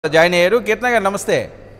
Join అయ్యారు కీర్తన గారు నమస్తే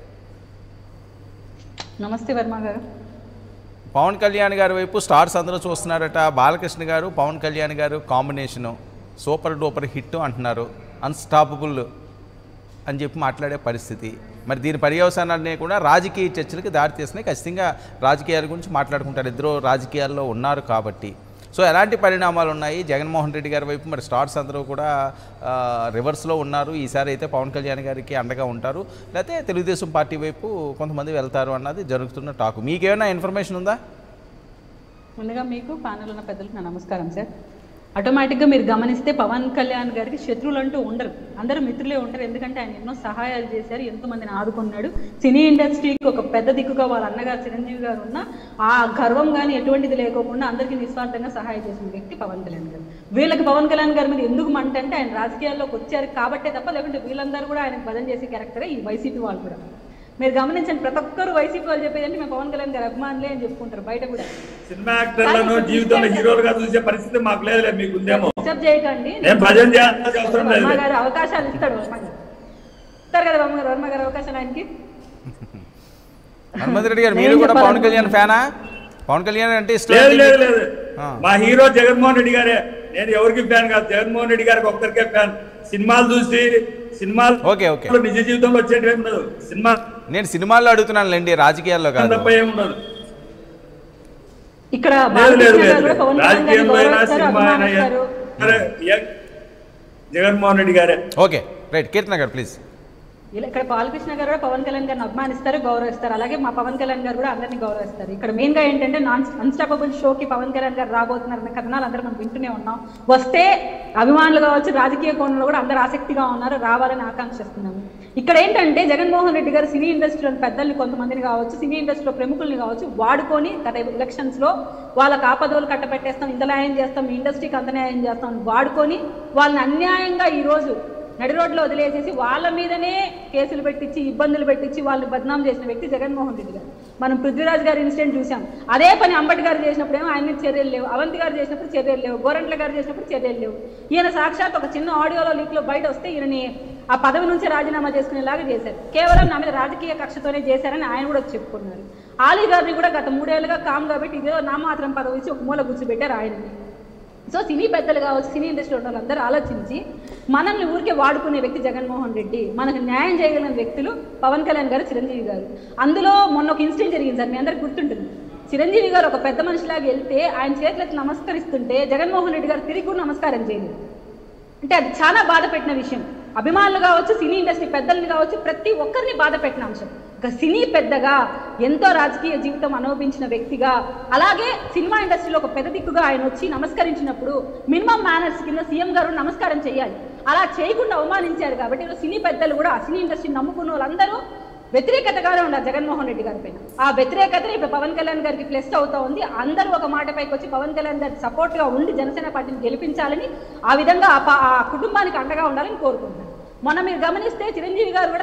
నమస్తే వర్మ గారు పవన్ కళ్యాణ్ గారి వైపు స్టార్స్ అందరూ చూస్తున్నారట బాలకృష్ణ గారు పవన్ కళ్యాణ్ గారు కాంబినేషను సూపర్ డూపర్ హిట్ అంటున్నారు అన్స్టాపబుల్ అని చెప్పి మాట్లాడే పరిస్థితి మరి దీని పర్యవసానాన్ని కూడా రాజకీయ చర్చలకు దారితీస్తున్నాయి ఖచ్చితంగా రాజకీయాల గురించి మాట్లాడుకుంటారు ఇద్దరు రాజకీయాల్లో ఉన్నారు కాబట్టి సో ఎలాంటి పరిణామాలు ఉన్నాయి జగన్మోహన్ రెడ్డి గారి వైపు మరి స్టార్స్ అందరూ కూడా ఆ, రివర్స్లో ఉన్నారు ఈసారి అయితే పవన్ కళ్యాణ్ గారికి అండగా ఉంటారు లేకపోతే తెలుగుదేశం పార్టీ వైపు కొంతమంది వెళ్తారు అన్నది జరుగుతున్న టాక్ మీకేమైనా ఇన్ఫర్మేషన్ ఉందా ముందుగా మీకు ప్యానల్ ఉన్న పెద్దలకు నా నమస్కారం సార్ ఆటోమేటిక్గా మీరు గమనిస్తే పవన్ కళ్యాణ్ గారికి శత్రువులు అంటూ ఉండరు అందరూ మిత్రులే ఉంటారు ఎందుకంటే ఆయన ఎన్నో సహాయాలు చేశారు ఎంతో మందిని ఆదుకున్నాడు సినీ ఇండస్ట్రీకి ఒక పెద్ద దిక్కుగా వాళ్ళ అన్నగారు చిరంజీవి గారు ఉన్న ఆ గర్వం కానీ ఎటువంటిది లేకోకుండా అందరికీ నిస్వార్థంగా సహాయం చేసిన వ్యక్తి పవన్ కళ్యాణ్ గారు వీళ్ళకి పవన్ కళ్యాణ్ గారి మీద ఎందుకు మంట అంటే ఆయన రాజకీయాల్లోకి వచ్చారు కాబట్టే తప్ప లేకుంటే వీళ్ళందరూ కూడా ఆయనకు భజన చేసే క్యారెక్టరే ఈ వైసీపీ వాళ్ళు కూడా మీరు గమనించండి ప్రతి ఒక్కరు వైసీపీ వాళ్ళు చెప్పేది అంటే మేము పవన్ కళ్యాణ్ గారు అభిమానులే అని చెప్పుకుంటారు బయట కూడా సినిమా యాక్టర్లను జీవితంలో హీరోలుగా చూసే పరిస్థితి మాకు లేదులే మీకు ఉందేమో డిస్టర్బ్ చేయకండి నేను భజన చేయాల్సిన అవసరం లేదు వర్మ గారు అవకాశాలు ఇస్తాడు వర్మ గారు ఇస్తారు కదా వర్మ గారు వర్మ గారు అవకాశాలు ఆయనకి హనుమంత్ రెడ్డి గారు మీరు నేను కూడా పవన్ చెప్పాలనుకుంటున్నా. కళ్యాణ్ ఫ్యానా పవన్ కళ్యాణ్ అంటే ఇష్టం లేదు లేదు లేదు ఆ. మా హీరో జగన్మోహన్ రెడ్డి గారే నేను ఎవరికి ఫ్యాన్ కాదు జగన్మోహన్ రెడ్డి గారికి ఒక్కరికే ఫ్యాన్ సినిమాలు చూసి సినిమాలు ఓకే, ఓకే. నిజ జీవితంలో వచ్చేటివి ఉండదు సినిమా నేను సినిమాల్లో అడుగుతున్నానులేండి రాజకీయాల్లో కాదు తప్ప ఏమి ఉండదు ఇక్కడ లేదు లేదు బాలకృష్ణ లేదు గారు కూడా పవన్ కళ్యాణ్ గారిని రాజకీయంలో అయినా గౌరవిస్తారు సినిమా అయినా అభిమానిస్తారు సరే, ఏ- జగన్మోహన్ రెడ్డి గారే ఓకే రైట్ కీర్తన గారు ప్లీజ్ ఇలా ఇక్కడ బాలకృష్ణ గారు కూడా పవన్ కళ్యాణ్ గారిని అభిమానిస్తారు గౌరవిస్తారు అలాగే మా పవన్ కళ్యాణ్ గారు కూడా అందరినీ గౌరవిస్తారు ఇక్కడ మెయిన్ గా ఏంటంటే నాన్ అన్స్టాపబుల్ షోకి పవన్ కళ్యాణ్ గారు రాబోతున్నారన్న కథనాలు అందరూ మనం వింటూనే ఉన్నాం వస్తే అభిమానులు కావచ్చు రాజకీయ కోణంలో కూడా అందరూ ఆసక్తిగా ఉన్నారు రావాలని ఆకాంక్షిస్తున్నాము ఇక్కడ ఏంటంటే జగన్మోహన్ రెడ్డి గారు సినీ ఇండస్ట్రీలో పెద్దల్ని కొంతమందిని కావచ్చు సినీ ఇండస్ట్రీలో ప్రముఖుల్ని కావచ్చు వాడుకొని గత ఎలక్షన్స్ లో వాళ్ళకి ఆపదలు కట్టపెట్టేస్తాం ఇంత న్యాయం చేస్తాం మీ ఇండస్ట్రీకి అంత న్యాయం చేస్తాం అని వాడుకొని వాళ్ళని అన్యాయంగా ఈ రోజు నడి రోడ్లో వదిలేసేసి వాళ్ళ మీదనే కేసులు పెట్టించి ఇబ్బందులు పెట్టించి వాళ్ళు బద్నాం చేసిన వ్యక్తి జగన్మోహన్ రెడ్డి గారు మనం పృథ్వీరాజ్ గారి ఇన్సిడెంట్ చూసాం అదే పని అంబటి గారు చేసినప్పుడు ఏమో ఆయన మీద చర్యలు లేవు అవంతి గారు చేసినప్పుడు చర్యలు లేవు గోరంట్ల గారు చేసినప్పుడు చర్యలు లేవు ఈయన సాక్షాత్ ఒక చిన్న ఆడియోలో లీక్లో బయట వస్తే ఈయనని ఆ పదవి నుంచి రాజీనామా చేసుకునేలాగా చేశారు కేవలం నా మీద రాజకీయ కక్షతోనే చేశారని ఆయన కూడా చెప్పుకున్నారు ఆలీ గారిని కూడా గత మూడేళ్లుగా కామ్ కాబట్టి ఇదేదో నా మాత్రం పదవి ఇచ్చి ఒక మూల కూర్చోబెట్టారు ఆయనని సో సినీ పెద్దలు కావచ్చు సినీ ఇండస్ట్రీ ఉన్న వాళ్ళందరూ ఆలోచించి మనల్ని ఊరికే వాడుకునే వ్యక్తి జగన్మోహన్ రెడ్డి మనకు న్యాయం చేయగలిగిన వ్యక్తులు పవన్ కళ్యాణ్ గారు చిరంజీవి గారు అందులో మొన్న ఒక ఇన్సిడెంట్ జరిగింది సార్ మీ అందరికి గుర్తుంటుంది చిరంజీవి గారు ఒక పెద్ద మనిషిలాగా వెళ్తే ఆయన చేతులకు నమస్కరిస్తుంటే జగన్మోహన్ రెడ్డి గారు తిరిగి కూడా నమస్కారం చేయలేదు అంటే అది చాలా బాధ పెట్టిన విషయం అభిమానులు కావచ్చు సినీ ఇండస్ట్రీ పెద్దల్ని కావచ్చు ప్రతి ఒక్కరిని బాధ పెట్టిన అంశం ఒక సినీ పెద్దగా ఎంతో రాజకీయ జీవితం అనుభవించిన వ్యక్తిగా అలాగే సినిమా ఇండస్ట్రీలో ఒక పెద్ద దిక్కుగా ఆయన వచ్చి నమస్కరించినప్పుడు మినిమం మేనర్స్ కింద సీఎం గారు నమస్కారం చేయాలి అలా చేయకుండా అవమానించారు కాబట్టి ఈరోజు సినీ పెద్దలు కూడా ఆ సినీ ఇండస్ట్రీ నమ్ముకున్న వాళ్ళందరూ వ్యతిరేకతగానే ఉన్నారు జగన్మోహన్ రెడ్డి గారి పైన ఆ వ్యతిరేకతని ఇప్పుడు పవన్ కళ్యాణ్ గారికి ప్లస్ అవుతా ఉంది అందరూ ఒక మాట పైకి వచ్చి పవన్ కళ్యాణ్ గారికి సపోర్ట్ గా ఉండి జనసేన పార్టీని గెలిపించాలని ఆ విధంగా ఆ పా- ఆ కుటుంబానికి అండగా ఉండాలని కోరుకుంటున్నాను మొన్న మీరు గమనిస్తే చిరంజీవి గారు కూడా